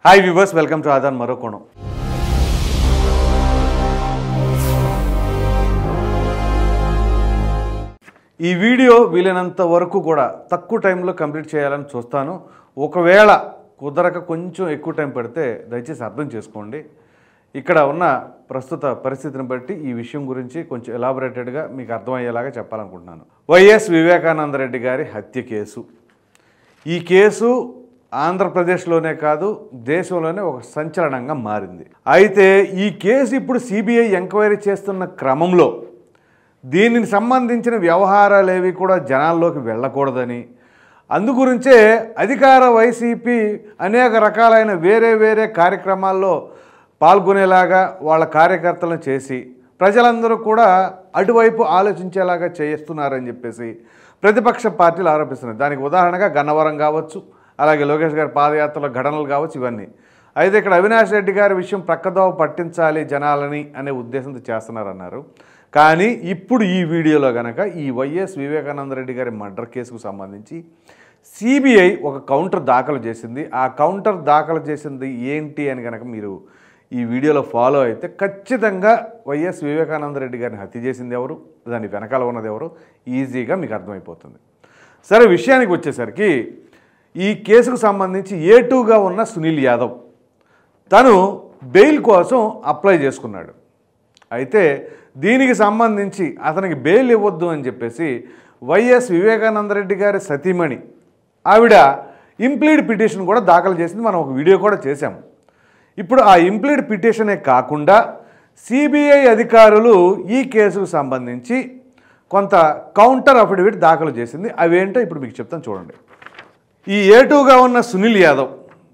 hi viewers welcome to ఆదాన్ మరో కోణం ఈ వీడియో వీలైనంత వరకు కూడా తక్కువ టైంలో కంప్లీట్ చేయాలని చూస్తాను ఒకవేళ కుదరక కొంచెం ఎక్కువ టైం పడితే దయచేసి అర్థం చేసుకోండి ఇక్కడ ఉన్న ప్రస్తుత పరిస్థితిని బట్టి ఈ విషయం గురించి కొంచెం ఎలాబొరేటెడ్గా మీకు అర్థమయ్యేలాగా చెప్పాలనుకుంటున్నాను వైఎస్ వివేకానందరెడ్డి గారి హత్య కేసు ఈ కేసు ఆంధ్రప్రదేశ్లోనే కాదు దేశంలోనే ఒక సంచలనంగా మారింది అయితే ఈ కేసు ఇప్పుడు సిబిఐ ఎంక్వైరీ చేస్తున్న క్రమంలో దీనికి సంబంధించిన వ్యవహారాలేవి కూడా జనాల్లోకి వెళ్ళకూడదని అందుగురించే అధికార వైసీపీ అనేక రకాలైన వేరే వేరే కార్యక్రమాల్లో పాల్గొనేలాగా వాళ్ళ కార్యకర్తలను చేసి ప్రజలందరూ కూడా అటువైపు ఆలోచించేలాగా చేస్తున్నారని చెప్పేసి ప్రతిపక్ష పార్టీలు ఆరోపిస్తున్నాయి దానికి ఉదాహరణగా గన్నవరం కావచ్చు అలాగే లోకేష్ గారి పాదయాత్రలో ఘటనలు కావచ్చు ఇవన్నీ అయితే ఇక్కడ అవినాష్ రెడ్డి గారి విషయం ప్రక్కదోవ పట్టించాలి జనాలని అనే ఉద్దేశంతో చేస్తున్నారన్నారు కానీ ఇప్పుడు ఈ వీడియోలో గనక ఈ వైఎస్ వివేకానంద రెడ్డి గారి మర్డర్ కేసుకు సంబంధించి సిబిఐ ఒక కౌంటర్ దాఖలు చేసింది ఆ కౌంటర్ దాఖలు చేసింది ఏంటి అని కనుక మీరు ఈ వీడియోలో ఫాలో అయితే ఖచ్చితంగా వైఎస్ వివేకానంద రెడ్డి గారిని హత్య చేసింది ఎవరు దాని వెనకాల ఉన్నది ఎవరు ఈజీగా మీకు అర్థమైపోతుంది సరే విషయానికి వచ్చేసరికి ఈ కేసుకు సంబంధించి ఏ టూగా ఉన్న సునీల్ యాదవ్ తను బెయిల్ కోసం అప్లై చేసుకున్నాడు అయితే దీనికి సంబంధించి అతనికి బెయిల్ ఇవ్వద్దు అని చెప్పేసి వైఎస్ వివేకానందరెడ్డి గారి సతీమణి ఆవిడ ఇంప్లీడ్ పిటిషన్ కూడా దాఖలు చేసింది మనం ఒక వీడియో కూడా చేశాము ఇప్పుడు ఆ ఇంప్లీడ్ పిటిషనే కాకుండా సిబిఐ అధికారులు ఈ కేసుకు సంబంధించి కొంత కౌంటర్ అఫిడవిట్ దాఖలు చేసింది అవేంటో ఇప్పుడు మీకు చెప్తాను చూడండి ఈ ఏటుగా ఉన్న సునీల్ యాదవ్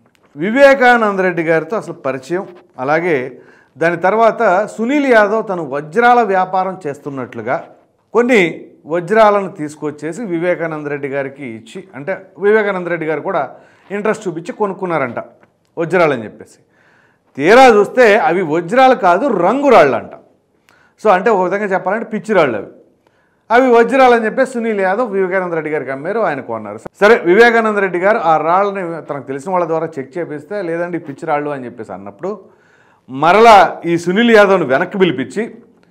వివేకానంద రెడ్డి గారితో అసలు పరిచయం అలాగే దాని తర్వాత సునీల్ యాదవ్ తను వజ్రాల వ్యాపారం చేస్తున్నట్లుగా కొన్ని వజ్రాలను తీసుకొచ్చేసి వివేకానంద రెడ్డి గారికి ఇచ్చి అంటే వివేకానంద రెడ్డి గారు కూడా ఇంట్రెస్ట్ చూపించి కొనుక్కున్నారంట వజ్రాలని చెప్పేసి తీరా చూస్తే అవి వజ్రాలు కాదు రంగురాళ్ళు అంట సో అంటే ఒక విధంగా చెప్పాలంటే పిచ్చిరాళ్ళు అవి అవి వజ్రాలు అని చెప్పేసి సునీల్ యాదవ్ వివేకానంద రెడ్డి గారికి అమ్మారు ఆయన కొన్నారు సరే వివేకానంద రెడ్డి గారు ఆ రాళ్ళని తనకు తెలిసిన వాళ్ళ ద్వారా చెక్ చేపిస్తే లేదండి ఈ పిచ్చి రాళ్ళు అని చెప్పేసి అన్నప్పుడు మరలా ఈ సునీల్ యాదవ్ను వెనక్కి పిలిపించి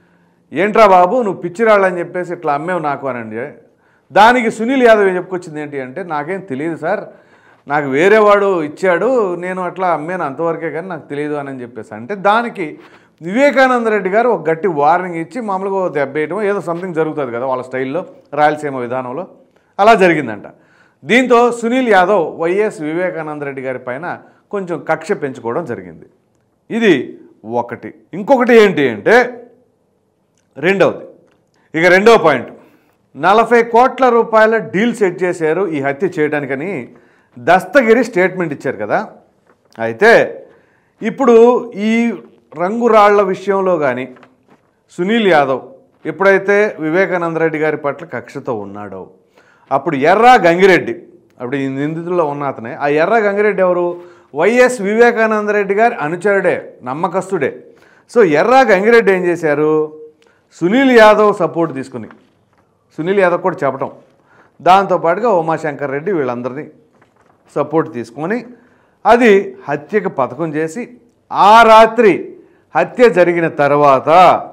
ఏంట్రా బాబు నువ్వు పిచ్చి రాళ్ళు అని చెప్పేసి ఇట్లా అమ్మేవు నాకు అనండి దానికి సునీల్ యాదవ్ ఏం చెప్పుకొచ్చింది ఏంటి అంటే నాకేం తెలియదు సార్ నాకు వేరే వాడు ఇచ్చాడు నేను అట్లా అమ్మాను అంతవరకే కానీ నాకు తెలియదు అని చెప్పేసి అంటే దానికి వివేకానంద రెడ్డి గారు ఒక గట్టి వార్నింగ్ ఇచ్చి మామూలుగా ఓ దెబ్బేయటం ఏదో సంథింగ్ జరుగుతుంది కదా వాళ్ళ స్టైల్లో రాయలసీమ విధానంలో అలా జరిగిందంట దీంతో సునీల్ యాదవ్ వైఎస్ వివేకానంద రెడ్డి గారి పైన కొంచెం కక్ష పెంచుకోవడం జరిగింది ఇది ఒకటి ఇంకొకటి ఏంటి అంటే రెండవది ఇక రెండవ పాయింట్ నలభై కోట్ల రూపాయల డీల్ సెట్ చేశారు ఈ హత్య చేయడానికని దస్తగిరి స్టేట్మెంట్ ఇచ్చారు కదా అయితే ఇప్పుడు ఈ రంగురాళ్ల విషయంలో కానీ సునీల్ యాదవ్ ఎప్పుడైతే వివేకానంద రెడ్డి గారి పట్ల కక్షతో ఉన్నాడో అప్పుడు ఎర్రా గంగిరెడ్డి అప్పుడు ఈ నిందితుల్లో ఉన్న అతనే ఆ ఎర్ర గంగిరెడ్డి ఎవరు వైఎస్ వివేకానంద రెడ్డి గారి అనుచరుడే నమ్మకస్తుడే సో ఎర్ర గంగిరెడ్డి ఏం చేశారు సునీల్ యాదవ్ సపోర్ట్ తీసుకుని సునీల్ యాదవ్ కూడా చెప్పటం దాంతోపాటుగా ఉమాశంకర్ రెడ్డి వీళ్ళందరినీ సపోర్ట్ తీసుకొని అది హత్యకు పథకం చేసి ఆ రాత్రి హత్య జరిగిన తర్వాత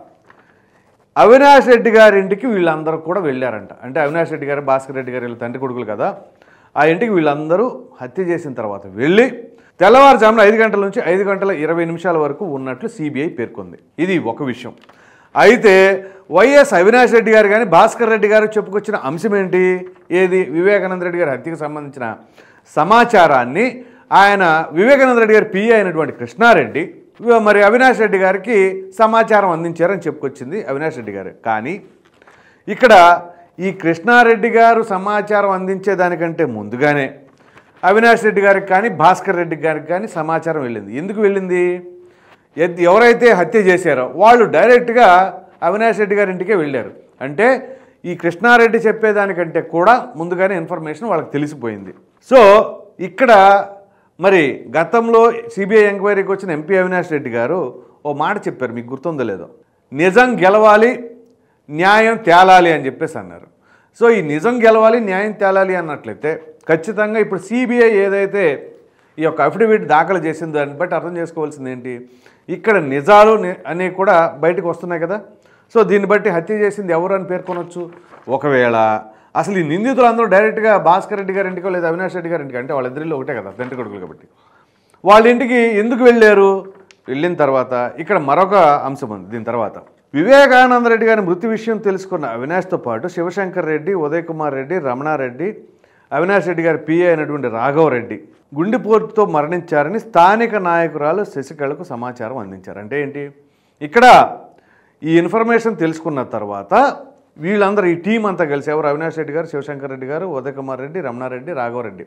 అవినాష్ రెడ్డి గారి ఇంటికి వీళ్ళందరూ కూడా వెళ్ళారంట అంటే అవినాష్ రెడ్డి గారు భాస్కర్ రెడ్డి గారు వీళ్ళ తండ్రి కొడుకులు కదా ఆ ఇంటికి వీళ్ళందరూ హత్య చేసిన తర్వాత వెళ్ళి తెల్లవారుజామున ఐదు గంటల నుంచి ఐదు గంటల ఇరవై నిమిషాల వరకు ఉన్నట్లు సిబిఐ పేర్కొంది ఇది ఒక విషయం అయితే వైఎస్ అవినాష్ రెడ్డి గారు కానీ భాస్కర్ రెడ్డి గారు చెప్పుకొచ్చిన అంశం ఏంటి ఏది వివేకానంద రెడ్డి గారి హత్యకు సంబంధించిన సమాచారాన్ని ఆయన వివేకానంద రెడ్డి గారి పిఏ అయినటువంటి కృష్ణారెడ్డి మరి అవినాష్ రెడ్డి గారికి సమాచారం అందించారని చెప్పుకొచ్చింది అవినాష్ రెడ్డి గారు కానీ ఇక్కడ ఈ కృష్ణారెడ్డి గారు సమాచారం అందించేదానికంటే ముందుగానే అవినాష్ రెడ్డి గారికి కానీ భాస్కర్ రెడ్డి గారికి కానీ సమాచారం వెళ్ళింది ఎందుకు వెళ్ళింది ఎద్- ఎవరైతే హత్య చేశారో వాళ్ళు డైరెక్ట్గా అవినాష్ రెడ్డి గారి ఇంటికే వెళ్ళారు అంటే ఈ కృష్ణారెడ్డి చెప్పేదానికంటే కూడా ముందుగానే ఇన్ఫర్మేషన్ వాళ్ళకి తెలిసిపోయింది సో ఇక్కడ మరి గతంలో సిబిఐ ఎంక్వైరీకి వచ్చిన ఎంపీ అవినాష్ రెడ్డి గారు ఓ మాట చెప్పారు మీకు గుర్తుందో లేదో నిజం గెలవాలి న్యాయం తేలాలి అని చెప్పేసి అన్నారు సో ఈ నిజం గెలవాలి న్యాయం తేలాలి అన్నట్లయితే ఖచ్చితంగా ఇప్పుడు సిబిఐ ఏదైతే ఈ యొక్క అఫిడవిట్ దాఖలు చేసిన దాన్ని బట్టి అర్థం చేసుకోవాల్సింది ఏంటి ఇక్కడ నిజాలు ని- అనేవి కూడా బయటకు వస్తున్నాయి కదా సో దీన్ని బట్టి హత్య చేసింది ఎవరు అని పేర్కొనొచ్చు ఒకవేళ అసలు ఈ నిందితులు అందరూ డైరెక్ట్గా భాస్కర్ రెడ్డి గారి ఇంటికో లేదా అవినాష్ రెడ్డి గారి ఇంటికి అంటే వాళ్ళిద్దరిలో ఒకటే కదా తండ్రి కొడుకులు కాబట్టి వాళ్ళ ఇంటికి ఎందుకు వెళ్ళారు వెళ్ళిన తర్వాత ఇక్కడ మరొక అంశం ఉంది దీని తర్వాత వివేకానంద రెడ్డి గారి మృతి విషయం తెలుసుకున్న అవినాష్తో పాటు శివశంకర్ రెడ్డి ఉదయ్ కుమార్ రెడ్డి రమణారెడ్డి అవినాష్ రెడ్డి గారి పిఏ అయినటువంటి రాఘవరెడ్డి గుండెపోటుతో మరణించారని స్థానిక నాయకురాలు శశికళకు సమాచారం అందించారు అంటే ఏంటి ఇక్కడ ఈ ఇన్ఫర్మేషన్ తెలుసుకున్న తర్వాత వీళ్ళందరూ ఈ టీం అంతా కలిసి ఎవరు అవినాష్ రెడ్డి గారు శివశంకర్ రెడ్డి గారు ఉదయ్ కుమార్ రెడ్డి రమణారెడ్డి రాఘవరెడ్డి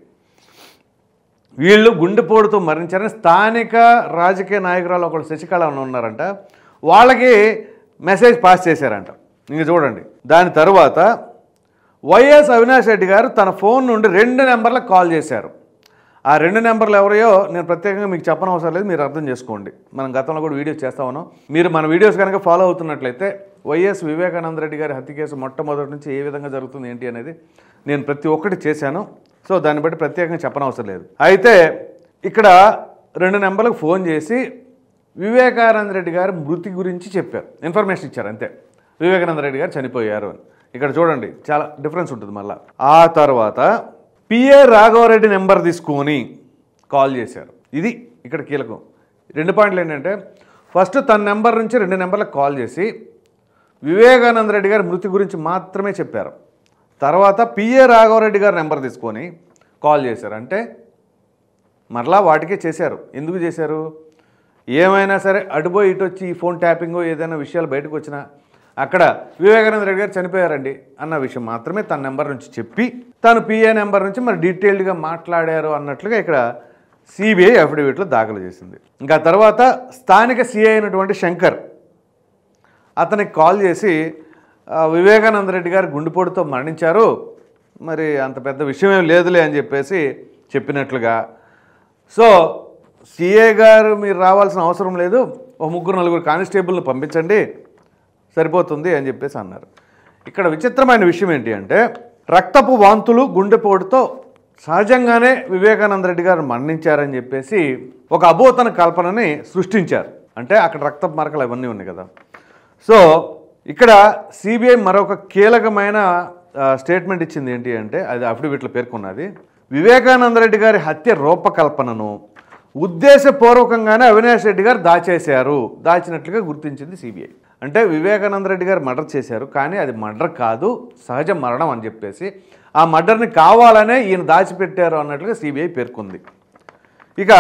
వీళ్ళు గుండెపోటుతో మరణించారని స్థానిక రాజకీయ నాయకురాలు ఒకళ్ళు శశికళ అని ఉన్నారంట వాళ్ళకి మెసేజ్ పాస్ చేశారంట ఇంక చూడండి దాని తర్వాత వైఎస్ అవినాష్ రెడ్డి గారు తన ఫోన్ నుండి రెండు నెంబర్లకు కాల్ చేశారు ఆ రెండు నెంబర్లు ఎవరో నేను ప్రత్యేకంగా మీకు చెప్పనవసరం లేదు మీరు అర్థం చేసుకోండి మనం గతంలో కూడా వీడియోస్ చేస్తా ఉన్నాం మీరు మన వీడియోస్ కనుక ఫాలో అవుతున్నట్లయితే వైఎస్ వివేకానంద రెడ్డి గారి హత్య కేసు మొట్టమొదటి నుంచి ఏ విధంగా జరుగుతుంది ఏంటి అనేది నేను ప్రతి ఒక్కటి చేశాను సో దాన్ని బట్టి ప్రత్యేకంగా చెప్పనవసరం లేదు అయితే ఇక్కడ రెండు నెంబర్లకు ఫోన్ చేసి వివేకానంద రెడ్డి గారి మృతి గురించి చెప్పారు ఇన్ఫర్మేషన్ ఇచ్చారు అంతే వివేకానంద రెడ్డి గారు చనిపోయారు అని ఇక్కడ చూడండి చాలా డిఫరెన్స్ ఉంటుంది మళ్ళీ ఆ తర్వాత పిఏ రాఘవరెడ్డి నెంబర్ తీసుకొని కాల్ చేశారు ఇది ఇక్కడ కీలకం రెండు పాయింట్లు ఏంటంటే ఫస్ట్ తన నెంబర్ నుంచి రెండు నెంబర్లకు కాల్ చేసి వివేకానంద రెడ్డి గారి మృతి గురించి మాత్రమే చెప్పారు తర్వాత పిఏ రాఘవరెడ్డి గారి నెంబర్ తీసుకొని కాల్ చేశారు అంటే మరలా వాటికే చేశారు ఎందుకు చేశారు ఏమైనా సరే అటుపోయి ఇటు వచ్చి ఈ ఫోన్ ట్యాపింగ్ ఏదైనా విషయాలు బయటకు వచ్చినా అక్కడ వివేకానంద రెడ్డి గారు చనిపోయారండి అన్న విషయం మాత్రమే తన నెంబర్ నుంచి చెప్పి తను పిఏ నెంబర్ నుంచి మరి డీటెయిల్డ్గా మాట్లాడారు అన్నట్లుగా ఇక్కడ సిబిఐ అఫిడవిట్లో దాఖలు చేసింది ఇంకా తర్వాత స్థానిక సిఐ అయినటువంటి శంకర్ అతనికి కాల్ చేసి "ఆ, వివేకానంద రెడ్డి గారు గుండెపోటుతో మరణించారు మరి అంత పెద్ద విషయం ఏం లేదులే అని చెప్పేసి చెప్పినట్లుగా సో సిఏ గారు మీరు రావాల్సిన అవసరం లేదు ఒక ముగ్గురు నలుగురు కానిస్టేబుల్ని పంపించండి సరిపోతుంది అని చెప్పేసి అన్నారు ఇక్కడ విచిత్రమైన విషయం ఏంటి అంటే రక్తపు వాంతులు గుండెపోటుతో సహజంగానే వివేకానంద రెడ్డి గారు మరణించారని చెప్పేసి ఒక అబోతన కల్పనని సృష్టించారు అంటే అక్కడ రక్తపు మరకలు అవన్నీ ఉన్నాయి కదా సో ఇక్కడ సిబిఐ మరొక కీలకమైన ఆ, స్టేట్మెంట్ ఇచ్చింది ఏంటి అంటే అది అఫిడవిట్లో పేర్కొన్నది వివేకానంద రెడ్డి గారి హత్య రూపకల్పనను ఉద్దేశపూర్వకంగానే అవినాష్ రెడ్డి గారు దాచేశారు దాచినట్లుగా గుర్తించింది సిబిఐ అంటే వివేకానంద రెడ్డి గారు మర్డర్ చేశారు కానీ అది మర్డర్ కాదు సహజ మరణం అని చెప్పేసి ఆ మర్డర్ని కావాలనే ఈయన దాచిపెట్టారు అన్నట్లుగా సిబిఐ పేర్కొంది ఇక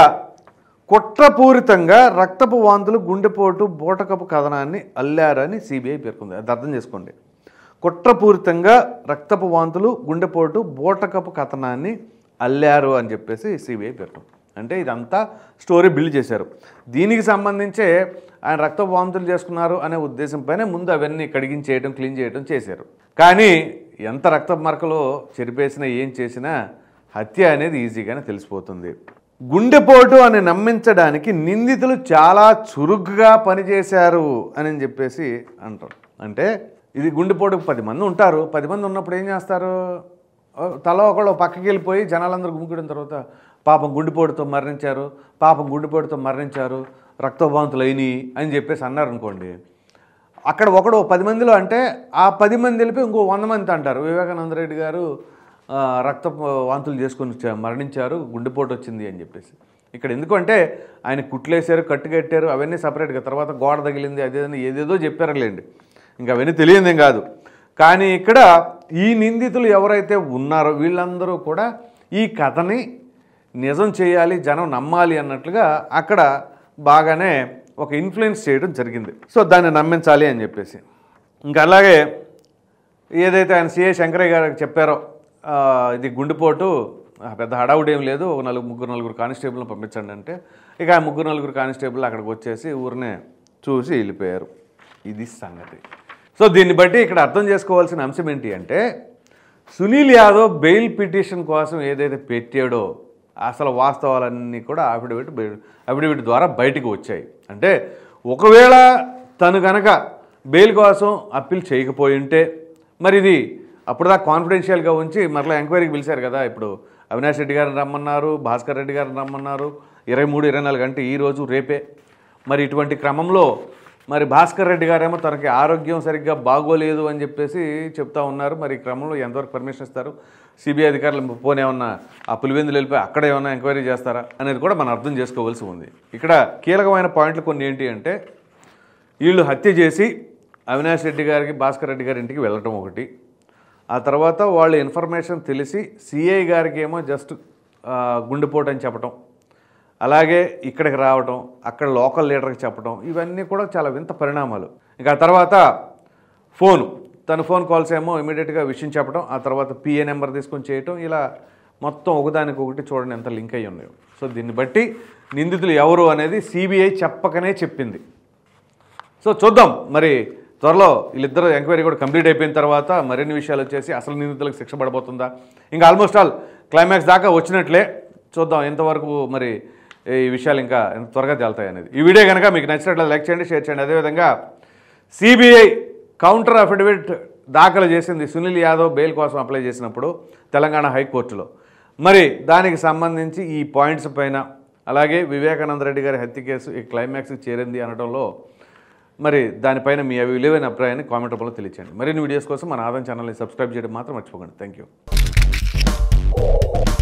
కుట్రపూరితంగా రక్తపు వాంతులు గుండెపోటు బూటకపు కథనాన్ని అల్లారని సిబిఐ పేర్కొంది అది అర్థం చేసుకోండి కుట్రపూరితంగా రక్తపు వాంతులు గుండెపోటు బూటకపు కథనాన్ని అల్లారు అని చెప్పేసి సిబిఐ పేర్కొంది అంటే ఇదంతా స్టోరీ బిల్డ్ చేశారు దీనికి సంబంధించే ఆయన రక్తపు వాంతులు చేసుకున్నారు అనే ఉద్దేశంపైనే ముందు అవన్నీ కడిగించేయడం క్లీన్ చేయడం చేశారు కానీ ఎంత రక్తపు మరకలో చెరిపేసినా ఏం చేసినా హత్య అనేది ఈజీగానే తెలిసిపోతుంది గుండెపోటు అని నమ్మించడానికి నిందితులు చాలా చురుగ్గా పనిచేశారు అని చెప్పేసి అంటారు అంటే ఇది గుండెపోటుకు పది మంది ఉంటారు పది మంది ఉన్నప్పుడు ఏం చేస్తారు ఓ, తల ఒకళ్ళు పక్కకి వెళ్ళిపోయి జనాలందరూ గుమ్మికడిన తర్వాత పాపం గుండెపోటుతో మరణించారు పాపం గుండెపోటుతో మరణించారు రక్తవాంతులు అయినాయి అని చెప్పేసి అన్నారు అనుకోండి అక్కడ ఒకడు పది మందిలో అంటే ఆ పది మంది వెళ్ళిపోయి ఇంకో వంద మంది అంటారు వివేకానంద రెడ్డి గారు ఆ, రక్త వాంతులు చేసుకొని చ- మరణించారు గుండెపోటు వచ్చింది అని చెప్పేసి ఇక్కడ ఎందుకంటే ఆయన కుట్లేశారు కట్టుకట్టారు అవన్నీ సపరేట్గా తర్వాత గోడ తగిలింది అదేదని ఏదేదో చెప్పారులేండి ఇంకా అవన్నీ తెలియదేం కాదు కానీ ఇక్కడ ఈ నిందితులు ఎవరైతే ఉన్నారో వీళ్ళందరూ కూడా ఈ కథని నిజం చేయాలి జనం నమ్మాలి అన్నట్లుగా అక్కడ బాగానే ఒక ఇన్ఫ్లుయెన్స్ చేయడం జరిగింది సో దాన్ని నమ్మించాలి అని చెప్పేసి ఇంకా అలాగే ఏదైతే ఆయన సిఏ శంకరయ్య గారికి చెప్పారో ఆ, ఇది గుండెపోటు ఆ, పెద్ద హడావుడి ఏం లేదు ఒక నలుగురు ముగ్గురు నలుగురు కానిస్టేబుల్ని పంపించండి అంటే ఇక ఆ ముగ్గురు నలుగురు కానిస్టేబుల్ అక్కడికి వచ్చేసి ఊరినే చూసి వెళ్ళిపోయారు ఇది సంగతి సో దీన్ని బట్టి ఇక్కడ అర్థం చేసుకోవాల్సిన అంశం ఏంటి అంటే సునీల్ యాదవ్ బెయిల్ పిటిషన్ కోసం ఏదైతే పెట్టాడో అసలు వాస్తవాలన్నీ కూడా అఫిడవిట్ బయ- అఫిడవిట్ ద్వారా బయటకు వచ్చాయి అంటే ఒకవేళ తను గనక బెయిల్ కోసం అప్పీల్ చేయకపోయి ఉంటే మరి ఇది అప్పుడు దాకా కాన్ఫిడెన్షియల్గా ఉంచి మరలా ఎంక్వైరీకి పిలిచారు కదా ఇప్పుడు అవినాష్ రెడ్డి గారిని రమ్మన్నారు భాస్కర్ రెడ్డి గారిని రమ్మన్నారు ఇరవై మూడు ఇరవై నాలుగు అంటే ఈ రోజు రేపే మరి ఇటువంటి క్రమంలో మరి భాస్కర్ రెడ్డి గారేమో తనకి ఆరోగ్యం సరిగ్గా బాగోలేదు అని చెప్పేసి చెప్తా ఉన్నారు మరి ఈ క్రమంలో ఎంతవరకు పర్మిషన్ ఇస్తారు సిబిఐ అధికారులు పోనీ ఏమన్నా ఆ పులివెందులు వెళ్ళిపోయి అక్కడ ఏమన్నా ఎంక్వైరీ చేస్తారా అనేది కూడా మనం అర్థం చేసుకోవాల్సి ఉంది ఇక్కడ కీలకమైన పాయింట్లు కొన్ని ఏంటి అంటే వీళ్ళు హత్య చేసి అవినాష్ రెడ్డి గారికి భాస్కర్ రెడ్డి గారి ఇంటికి వెళ్ళటం ఒకటి ఆ తర్వాత వాళ్ళ ఇన్ఫర్మేషన్ తెలిసి సిఐ గారికి ఏమో జస్ట్ ఆ, గుండెపోటు అని చెప్పటం అలాగే ఇక్కడికి రావటం అక్కడ లోకల్ లీడర్కి చెప్పటం ఇవన్నీ కూడా చాలా వింత పరిణామాలు ఇంకా ఆ తర్వాత ఫోన్ తన ఫోన్ కాల్స్ ఏమో ఇమీడియట్గా విషయం చెప్పడం ఆ తర్వాత పిఏ నెంబర్ తీసుకొని చేయటం ఇలా మొత్తం ఒకదానికి ఒకటి చూడండి ఎంత లింక్ అయ్యి ఉన్నాయో సో దీన్ని బట్టి నిందితులు ఎవరు అనేది సిబిఐ చెప్పకనే చెప్పింది సో చూద్దాం మరి త్వరలో వీళ్ళిద్దరు ఎంక్వైరీ కూడా కంప్లీట్ అయిపోయిన తర్వాత మరిన్ని విషయాలు వచ్చేసి అసలు నిందితులకు శిక్ష పడబోతుందా ఇంకా ఆల్మోస్ట్ ఆల్ క్లైమాక్స్ దాకా వచ్చినట్లే చూద్దాం ఎంతవరకు మరి ఈ విషయాలు ఇంకా ఎంత త్వరగా తేలుతాయి అనేది ఈ వీడియో కనుక మీకు నచ్చినట్లయితే లైక్ చేయండి షేర్ చేయండి అదేవిధంగా సిబిఐ కౌంటర్ అఫిడవిట్ దాఖలు చేసింది సునీల్ యాదవ్ బెయిల్ కోసం అప్లై చేసినప్పుడు తెలంగాణ హైకోర్టులో మరి దానికి సంబంధించి ఈ పాయింట్స్ పైన అలాగే వివేకానంద రెడ్డి గారి హత్య కేసు ఈ క్లైమాక్స్కి చేరింది అనడంలో మరి దానిపైన మీ విలువైన అభిప్రాయాన్ని కామెంట్ రూపంలో తెలియచేయండి మరిన్ని వీడియోస్ కోసం మన ఆదాయం ఛానల్ని సబ్స్క్రైబ్ చేయడం మాత్రం మర్చిపోకండి థ్యాంక్ యూ